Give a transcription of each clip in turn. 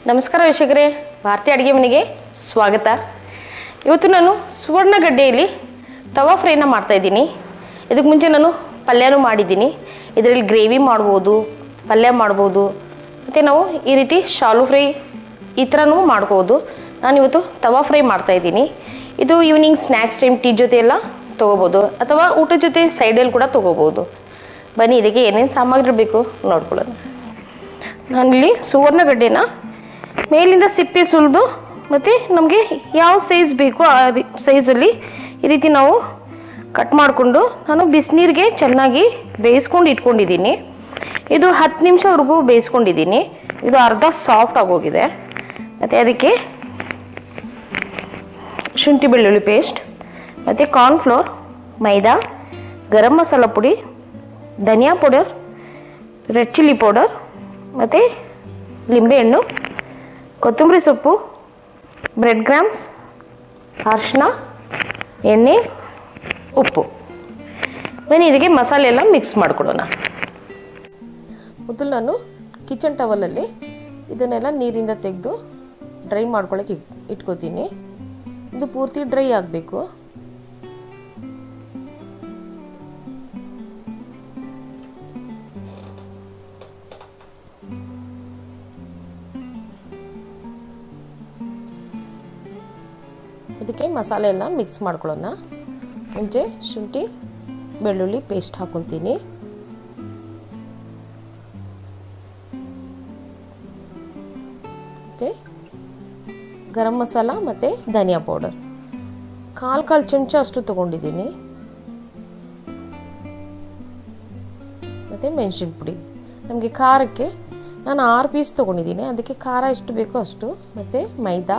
ನಮಸ್ಕಾರ ವೀಕ್ಷಕರೇ ಭಾರತೀಯ ಅಡುಗೆ ಮನೆಗೆ ಸ್ವಾಗತ ಇವತ್ತು ನಾನು ಸುವರ್ಣಗಡ್ಡೆಯಲ್ಲಿ ತವಾ ಫ್ರೈನ ಮಾಡ್ತಾ ಇದ್ದೀನಿ ಇದಕ್ಕೆ ಮುಂಚೆ ನಾನು ಪಲ್ಯನೂ ಮಾಡಿದ್ದೀನಿ ಇದರಲ್ಲಿ ಗ್ರೇವಿ ಮಾಡ್ಬೋದು ಪಲ್ಯ ಮಾಡ್ಬೋದು ಮತ್ತು ನಾವು ಈ ರೀತಿ ಶಾಲು ಫ್ರೈ ಈ ಥರನೂ ಮಾಡ್ಬೋದು ನಾನಿವತ್ತು ತವಾ ಫ್ರೈ ಮಾಡ್ತಾ ಇದ್ದೀನಿ ಇದು ಈವ್ನಿಂಗ್ ಸ್ನ್ಯಾಕ್ಸ್ ಟೈಮ್ ಟೀ ಜೊತೆ ಎಲ್ಲ ತೊಗೋಬೋದು ಅಥವಾ ಊಟದ ಜೊತೆ ಸೈಡಲ್ಲಿ ಕೂಡ ತೊಗೋಬೋದು ಬನ್ನಿ ಇದಕ್ಕೆ ಏನೇನು ಸಾಮಗ್ರಿ ಬೇಕು ನೋಡ್ಕೊಳ್ಳೋಣ ನಾನಿಲ್ಲಿ ಸುವರ್ಣಗಡ್ಡೆನ ಮೇಲಿಂದ ಸಿಪ್ಪೆ ಸುಲಿದು ಮತ್ತು ನಮಗೆ ಯಾವ ಸೈಜ್ ಬೇಕೋ ಆ ಸೈಜಲ್ಲಿ ಈ ರೀತಿ ನಾವು ಕಟ್ ಮಾಡಿಕೊಂಡು ನಾನು ಬಿಸಿನೀರಿಗೆ ಚೆನ್ನಾಗಿ ಬೇಯಿಸ್ಕೊಂಡು ಇಟ್ಕೊಂಡಿದ್ದೀನಿ ಇದು ಹತ್ತು ನಿಮಿಷವರೆಗೂ ಬೇಯಿಸ್ಕೊಂಡಿದ್ದೀನಿ ಇದು ಅರ್ಧ ಸಾಫ್ಟ್ ಆಗೋಗಿದೆ ಮತ್ತು ಅದಕ್ಕೆ ಶುಂಠಿ ಬೆಳ್ಳುಳ್ಳಿ ಪೇಸ್ಟ್ ಮತ್ತು ಕಾರ್ನ್ಫ್ಲೋರ್ ಮೈದಾ ಗರಂ ಮಸಾಲ ಪುಡಿ ಧನಿಯಾ ಪೌಡರ್ ರೆಡ್ ಚಿಲ್ಲಿ ಪೌಡರ್ ಮತ್ತು ಲಿಂಬೆಹಣ್ಣು ಕೊತ್ತಂಬರಿ ಸೊಪ್ಪು ಬ್ರೆಡ್ ಗ್ರಾಮ್ಸ್ ಅರಿಶಿನ ಎಣ್ಣೆ ಉಪ್ಪು ಬನ್ನಿ ಇದಕ್ಕೆ ಮಸಾಲೆ ಎಲ್ಲ ಮಿಕ್ಸ್ ಮಾಡ್ಕೊಡೋಣ ಮೊದಲು ನಾನು ಕಿಚನ್ ಟವಲಲ್ಲಿ ಇದನ್ನೆಲ್ಲ ನೀರಿಂದ ತೆಗೆದು ಡ್ರೈ ಮಾಡ್ಕೊಳಕ್ಕೆ ಇಟ್ ಇಟ್ಕೋತೀನಿ ಇದು ಪೂರ್ತಿ ಡ್ರೈ ಆಗಬೇಕು ಇದಕ್ಕೆ ಮಸಾಲೆ ಎಲ್ಲ ಮಿಕ್ಸ್ ಮಾಡ್ಕೊಳ್ಳೋಣ ಮುಂಚೆ ಶುಂಠಿ ಬೆಳ್ಳುಳ್ಳಿ ಪೇಸ್ಟ್ ಹಾಕೊತೀನಿ ಮತ್ತು ಗರಂ ಮಸಾಲ ಮತ್ತು ಧನಿಯಾ ಪೌಡರ್ ಕಾಲು ಕಾಲು ಚಮಚ ಅಷ್ಟು ತೊಗೊಂಡಿದ್ದೀನಿ ಮತ್ತು ಮೆಣಸಿನ ಪುಡಿ ನಮಗೆ ಖಾರಕ್ಕೆ ನಾನು ಆರು ಪೀಸ್ ತೊಗೊಂಡಿದ್ದೀನಿ ಅದಕ್ಕೆ ಖಾರ ಎಷ್ಟು ಬೇಕೋ ಅಷ್ಟು ಮತ್ತು ಮೈದಾ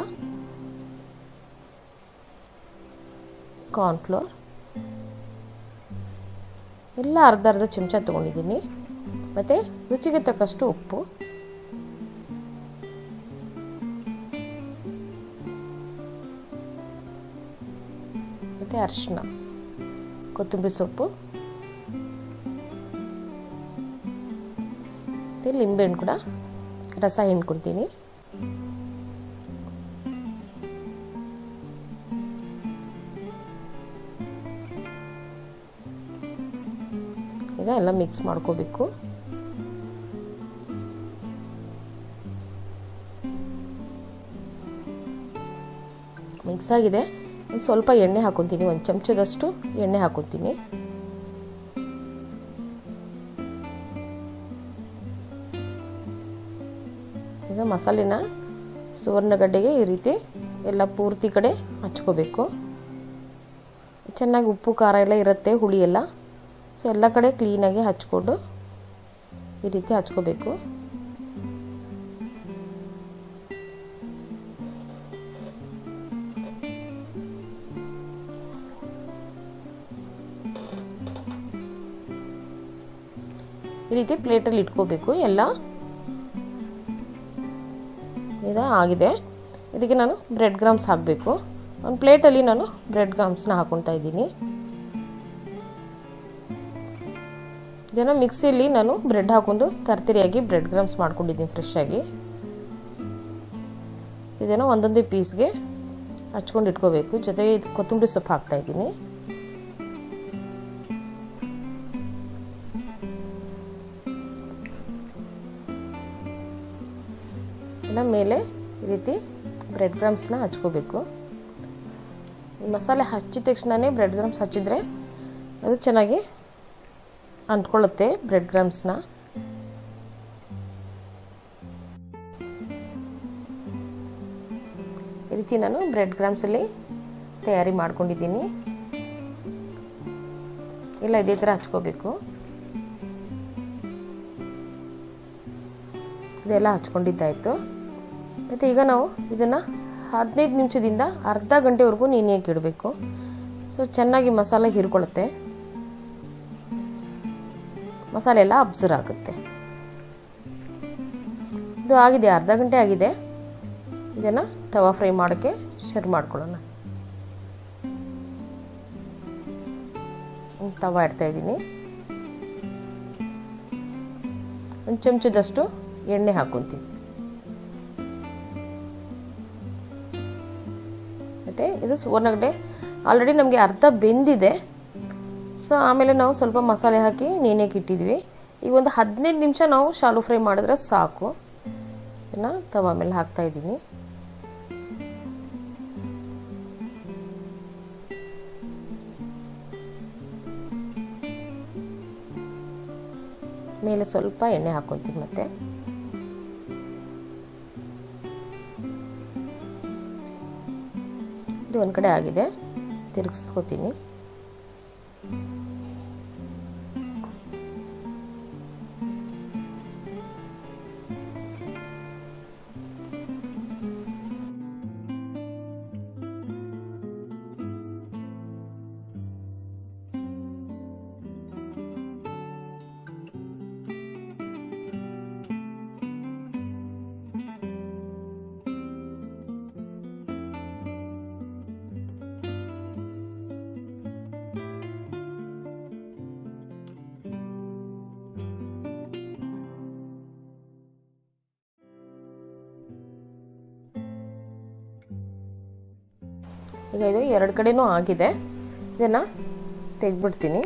ಕಾರ್ನ್ಫ್ಲೋರ್ ಎಲ್ಲ ಅರ್ಧ ಅರ್ಧ ಚಮಚ ತೊಗೊಂಡಿದ್ದೀನಿ ಮತ್ತು ರುಚಿಗೆ ತಕ್ಕಷ್ಟು ಉಪ್ಪು ಮತ್ತು ಅರಿಶಿನ ಕೊತ್ತಂಬರಿ ಸೊಪ್ಪು ಮತ್ತು ಲಿಂಬೆಹಣ್ಣು ಕೂಡ ರಸ ಹಿಂಡ್ಕೊತೀನಿ ಈಗ ಎಲ್ಲ ಮಿಕ್ಸ್ ಮಾಡ್ಕೋಬೇಕು ಮಿಕ್ಸ್ ಆಗಿದೆ ಒಂದು ಸ್ವಲ್ಪ ಎಣ್ಣೆ ಹಾಕೊತೀನಿ ಒಂದು ಚಮಚದಷ್ಟು ಎಣ್ಣೆ ಹಾಕೊತೀನಿ ಈಗ ಮಸಾಲೆನ ಸುವರ್ಣಗಡ್ಡೆಗೆ ಈ ರೀತಿ ಎಲ್ಲ ಪೂರ್ತಿ ಕಡೆ ಹಚ್ಕೋಬೇಕು ಚೆನ್ನಾಗಿ ಉಪ್ಪು ಖಾರ ಎಲ್ಲ ಇರುತ್ತೆ ಹುಳಿ ಎಲ್ಲ ಸೊ ಎಲ್ಲ ಕಡೆ ಕ್ಲೀನಾಗಿ ಹಚ್ಕೊಂಡು ಈ ರೀತಿ ಹಚ್ಕೋಬೇಕು ಈ ರೀತಿ ಪ್ಲೇಟಲ್ಲಿ ಇಟ್ಕೋಬೇಕು ಎಲ್ಲ ಇದು ಆಗಿದೆ ಇದಕ್ಕೆ ನಾನು ಬ್ರೆಡ್ ಗ್ರಾಮ್ಸ್ ಹಾಕಬೇಕು ಒಂದು ಪ್ಲೇಟಲ್ಲಿ ನಾನು ಬ್ರೆಡ್ ಗ್ರಾಮ್ಸ್ನ ಹಾಕೊತಾ ಇದ್ದೀನಿ ಜನ ಮಿಕ್ಸಿಯಲ್ಲಿ ನಾನು ಬ್ರೆಡ್ ಹಾಕೊಂಡು ತರ್ತರಿಯಾಗಿ ಬ್ರೆಡ್ ಗ್ರಾಮ್ಸ್ ಮಾಡ್ಕೊಂಡಿದ್ದೀನಿ ಫ್ರೆಶ್ ಆಗಿ ಸೊ ಇದನ್ನು ಒಂದೊಂದೇ ಪೀಸ್ಗೆ ಹಚ್ಕೊಂಡು ಇಟ್ಕೋಬೇಕು ಜೊತೆಗೆ ಇದು ಕೊತ್ತಂಬರಿ ಸೊಪ್ಪು ಹಾಕ್ತಾ ಇದ್ದೀನಿ ಎಲ್ಲ ಮೇಲೆ ಈ ರೀತಿ ಬ್ರೆಡ್ ಗ್ರಾಮ್ಸ್ನ ಹಚ್ಕೋಬೇಕು ಈ ಮಸಾಲೆ ಹಚ್ಚಿದ ತಕ್ಷಣವೇ ಬ್ರೆಡ್ ಗ್ರಾಮ್ಸ್ ಹಚ್ಚಿದ್ರೆ ಅದು ಚೆನ್ನಾಗಿ ಅಂಟ್ಕೊಳ್ಳುತ್ತೆ ಬ್ರೆಡ್ ಗ್ರಾಮ್ಸ್ನ ಈ ರೀತಿ ನಾನು ಬ್ರೆಡ್ ಗ್ರಾಮ್ಸಲ್ಲಿ ತಯಾರಿ ಮಾಡ್ಕೊಂಡಿದ್ದೀನಿ ಇಲ್ಲ ಇದೇ ಥರ ಹಚ್ಕೋಬೇಕು ಇದೆಲ್ಲ ಹಚ್ಕೊಂಡಿದ್ದಾಯಿತು ಮತ್ತು ಈಗ ನಾವು ಇದನ್ನು ಹದಿನೈದು ನಿಮಿಷದಿಂದ ಅರ್ಧ ಗಂಟೆವರೆಗೂ ನೀನಿಯಕ್ಕೆ ಇಡಬೇಕು ಸೊ ಚೆನ್ನಾಗಿ ಮಸಾಲೆ ಹೀರ್ಕೊಳ್ಳುತ್ತೆ ಮಸಾಲೆ ಎಲ್ಲ ಅಬ್ಸರ್ವ್ ಆಗುತ್ತೆ ಇದು ಆಗಿದೆ ಅರ್ಧ ಗಂಟೆ ಆಗಿದೆ ಇದನ್ನು ತವಾ ಫ್ರೈ ಮಾಡೋಕ್ಕೆ ಶುರು ಮಾಡ್ಕೊಳ್ಳೋಣ ತವಾ ಇಡ್ತಾ ಇದ್ದೀನಿ ಒಂದು ಚಮಚದಷ್ಟು ಎಣ್ಣೆ ಹಾಕೊತೀನಿ ಮತ್ತು ಇದು ಸುವರ್ಣಗಡ್ಡೆ ಆಲ್ರೆಡಿ ನಮಗೆ ಅರ್ಧ ಬೆಂದಿದೆ ಸೊ ಆಮೇಲೆ ನಾವು ಸ್ವಲ್ಪ ಮಸಾಲೆ ಹಾಕಿ ನೆನೆಗೆ ಇಟ್ಟಿದ್ವಿ ಈಗ ಒಂದು ಹದಿನೈದು ನಿಮಿಷ ನಾವು ಶಾಲು ಫ್ರೈ ಮಾಡಿದ್ರೆ ಸಾಕು ಇದನ್ನು ತವ ಮೇಲೆ ಹಾಕ್ತಾ ಇದ್ದೀನಿ ಮೇಲೆ ಸ್ವಲ್ಪ ಎಣ್ಣೆ ಹಾಕೊತೀನಿ ಮತ್ತೆ ಇದು ಒಂದು ಕಡೆ ಆಗಿದೆ ತಿರುಗಿಸ್ಕೋತೀನಿ ಈಗ ಇದು ಎರಡು ಕಡೆನೂ ಆಗಿದೆ ಇದನ್ನು ತೆಗ್ದ್ಬಿಡ್ತೀನಿ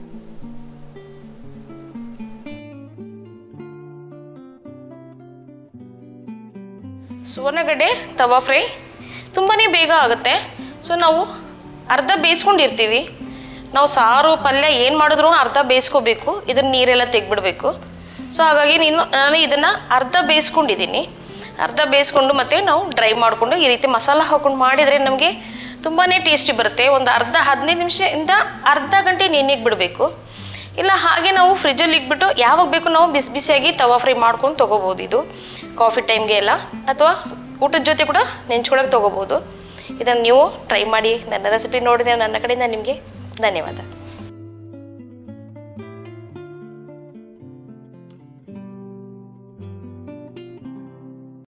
ಸುವರ್ಣಗಡ್ಡೆ ತವಾ ಫ್ರೈ ತುಂಬಾ ಬೇಗ ಆಗುತ್ತೆ ಸೊ ನಾವು ಅರ್ಧ ಬೇಯಿಸ್ಕೊಂಡಿರ್ತೀವಿ ನಾವು ಸಾರು ಪಲ್ಯ ಏನು ಮಾಡಿದ್ರು ಅರ್ಧ ಬೇಯಿಸ್ಕೋಬೇಕು ಇದನ್ನ ನೀರೆಲ್ಲ ತೆಗ್ಬಿಡ್ಬೇಕು ಸೊ ಹಾಗಾಗಿ ನೀನು ನಾನು ಇದನ್ನು ಅರ್ಧ ಬೇಯಿಸ್ಕೊಂಡಿದ್ದೀನಿ ಅರ್ಧ ಬೇಯಿಸ್ಕೊಂಡು ಮತ್ತೆ ನಾವು ಡ್ರೈ ಮಾಡಿಕೊಂಡು ಈ ರೀತಿ ಮಸಾಲ ಹಾಕೊಂಡು ಮಾಡಿದರೆ ನಮಗೆ ತುಂಬಾ ಟೇಸ್ಟಿ ಬರುತ್ತೆ ಒಂದು ಅರ್ಧ ಹದಿನೈದು ನಿಮಿಷದಿಂದ ಅರ್ಧ ಗಂಟೆ ನೆನೆಗೆ ಬಿಡಬೇಕು ಇಲ್ಲ ಹಾಗೆ ನಾವು ಫ್ರಿಜ್ಜಲ್ಲಿ ಇಟ್ಬಿಟ್ಟು ಯಾವಾಗ ಬೇಕು ನಾವು ಬಿಸಿ ಬಿಸಿಯಾಗಿ ತವಾ ಫ್ರೈ ಮಾಡ್ಕೊಂಡು ತೊಗೋಬೋದು ಇದು ಕಾಫಿ ಟೈಮ್ಗೆ ಎಲ್ಲ ಅಥವಾ ಊಟದ ಜೊತೆ ಕೂಡ ನೆಂಚ್ಕೊಳಕ್ಕೆ ತೊಗೋಬೋದು ಇದನ್ನು ನೀವು ಟ್ರೈ ಮಾಡಿ ನನ್ನ ರೆಸಿಪಿ ನೋಡಿದ್ರೆ ನನ್ನ ಕಡೆಯಿಂದ ನಿಮಗೆ ಧನ್ಯವಾದ